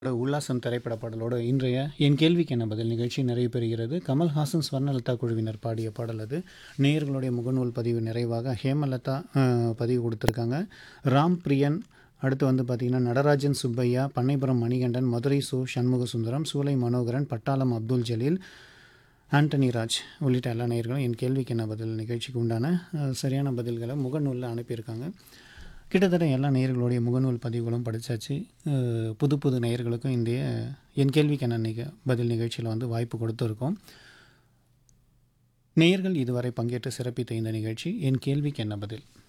உல்லாசம் திரைப்பட பாடலோடு இன்றைய என் கேள்விக்கு என்ன பதில் நிகழ்ச்சி நிறைவு பெறுகிறது கமல்ஹாசன் ஸ்வர்ணலதா குழுவினர் பாடிய பாடல் அது நேயர்களுடைய முகநூல் பதிவு நிறைவாக ஹேமலதா அஹ், பதிவு கொடுத்துருக்காங்க ராம் பிரியன் அடுத்து வந்து பார்த்திங்கன்னா நடராஜன் சுப்பையா பண்ணைபுரம் மணிகண்டன் மதுரை சு சண்முக சுந்தரம் சூலை மனோகரன் பட்டாளம் அப்துல் ஜலீல் ஆண்டனி ராஜ் உள்ளிட்ட எல்லா நேயர்களும் என் கேள்விக்கு என்ன பதில் நிகழ்ச்சிக்கு உண்டான அஹ், சரியான பதில்களை முகநூலில் அனுப்பியிருக்காங்க கிட்டத்தட்ட எல்லா நேயர்களுடைய முகநூல் பதிவுகளும் படித்தாச்சு புது புது நேயர்களுக்கும் இன்றைய என் கேள்விக்கு என்ன நிக பதில் நிகழ்ச்சியில் வந்து வாய்ப்பு கொடுத்துருக்கோம் நேயர்கள் இதுவரை பங்கேற்று சிறப்பித்த இந்த நிகழ்ச்சி என் கேள்விக்கு என்ன பதில்